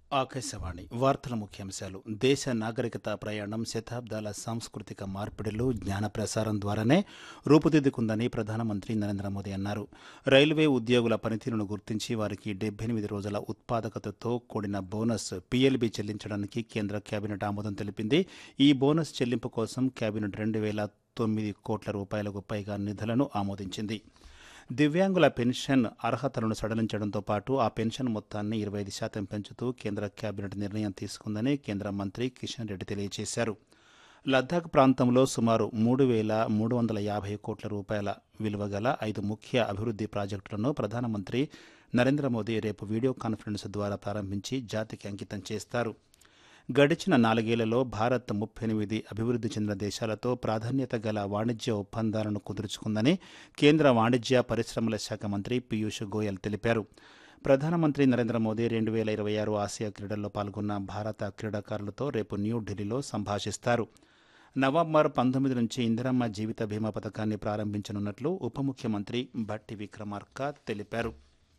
ఆకాశవాణి వార్తల ముఖ్యాంశాలు దేశ నాగరికత ప్రయాణం శతాబ్దాల సాంస్కృతిక మార్పిడులు జ్ఞాన ప్రసారం ద్వారానే రూపుదిద్దుకుందని ప్రధానమంత్రి నరేంద్ర మోదీ అన్నారు రైల్వే ఉద్యోగుల పనితీరును గుర్తించి వారికి డెబ్బై ఎనిమిది రోజుల ఉత్పాదకతతో కూడిన బోనస్ పీఎల్బీ చెల్లించడానికి కేంద్ర కేబినెట్ ఆమోదం తెలిపింది ఈ బోనస్ చెల్లింపు కోసం కేబినెట్ రెండు వేల తొమ్మిది కోట్ల రూపాయలకు పైగా నిధులను ఆమోదించింది దివ్యాంగుల పెన్షన్ అర్హతలను సడలించడంతో పాటు ఆ పెన్షన్ మొత్తాన్ని ఇరవై ఐదు శాతం పెంచుతూ కేంద్ర కేబినెట్ నిర్ణయం తీసుకుందని కేంద్ర మంత్రి కిషన్ రెడ్డి తెలియజేశారు లద్దాఖ్ ప్రాంతంలో సుమారు మూడు వేల మూడు వందల యాభై కోట్ల రూపాయల విలువ గల ఐదు ముఖ్య అభివృద్ధి ప్రాజెక్టులను ప్రధానమంత్రి నరేంద్ర మోదీ రేపు వీడియో కాన్ఫరెన్స్ ద్వారా ప్రారంభించి జాతికి అంకితం చేస్తారు గడిచిన నాలుగేళ్లలో భారత్ ముప్పై ఎనిమిది అభివృద్ధి చెందిన దేశాలతో ప్రాధాన్యత గల వాణిజ్య ఒప్పందాలను కుదుర్చుకుందని కేంద్ర వాణిజ్య పరిశ్రమల శాఖ మంత్రి పీయూష్ గోయల్ తెలిపారు ప్రధానమంత్రి నరేంద్ర మోదీ రెండు వేల ఇరవై ఆరు ఆసియా క్రీడల్లో పాల్గొన్న భారత క్రీడాకారులతో రేపు న్యూఢిల్లీలో సంభాషిస్తారు నవంబర్ పంతొమ్మిది నుంచి ఇందిరమ్మ జీవిత బీమా పథకాన్ని ప్రారంభించనున్నట్లు ఉప ముఖ్యమంత్రి బట్టి విక్రమార్క తెలిపారు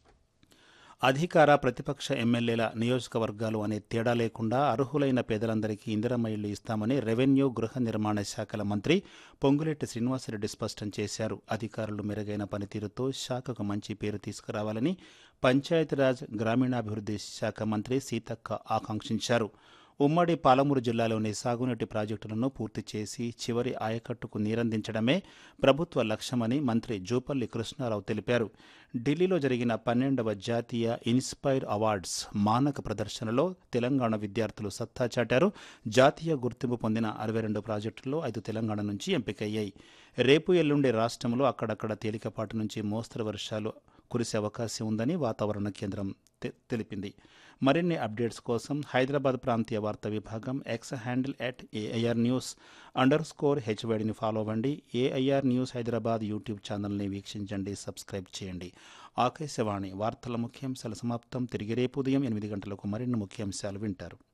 అధికార ప్రతిపక్ష ఎమ్మెల్యేల నియోజకవర్గాలు అనే తేడా లేకుండా అర్హులైన పేదలందరికీ ఇందిరమ్మ ఇళ్లు ఇస్తామని రెవెన్యూ గృహ నిర్మాణ శాఖల మంత్రి పొంగులేటి శ్రీనివాసరెడ్డి స్పష్టం చేశారు అధికారులు మెరుగైన పనితీరుతో శాఖకు మంచి పేరు తీసుకురావాలని పంచాయతీరాజ్ గ్రామీణాభివృద్ధి శాఖ మంత్రి సీతక్క ఆకాంక్షించారు ఉమ్మడి పాలమూరు జిల్లాలోని సాగునీటి ప్రాజెక్టులను పూర్తి చేసి చివరి ఆయకట్టుకు నీరందించడమే ప్రభుత్వ లక్ష్యమని మంత్రి జూపల్లి కృష్ణారావు తెలిపారు ఢిల్లీలో జరిగిన పన్నెండవ జాతీయ ఇన్స్పైర్ అవార్డ్స్ మానక ప్రదర్శనలో తెలంగాణ విద్యార్థులు సత్తా చాటారు జాతీయ గుర్తింపు పొందిన అరవై రెండు ప్రాజెక్టుల్లో ఐదు తెలంగాణ నుంచి ఎంపికయ్యాయి రేపు ఎల్లుండి రాష్ట్రంలో అక్కడక్కడ తేలికపాటి నుంచి మోస్తరు వర్షాలు కురిసే అవకాశం ఉందని వాతావరణ కేంద్రం తెలిపింది మరిన్ని అప్డేట్స్ కోసం హైదరాబాద్ ప్రాంతీయ వార్తా విభాగం X handle at A I R news underscore హెచ్వైడిని ఫాలో అవ్వండి ఏఐఆర్ న్యూస్ హైదరాబాద్ యూట్యూబ్ ఛానల్ని వీక్షించండి సబ్స్క్రైబ్ చేయండి ఆకాశవాణి వార్తల ముఖ్యాంశాల సమాప్తం తిరిగి రేపు ఉదయం ఎనిమిది గంటలకు మరిన్ని ముఖ్యాంశాలు వింటారు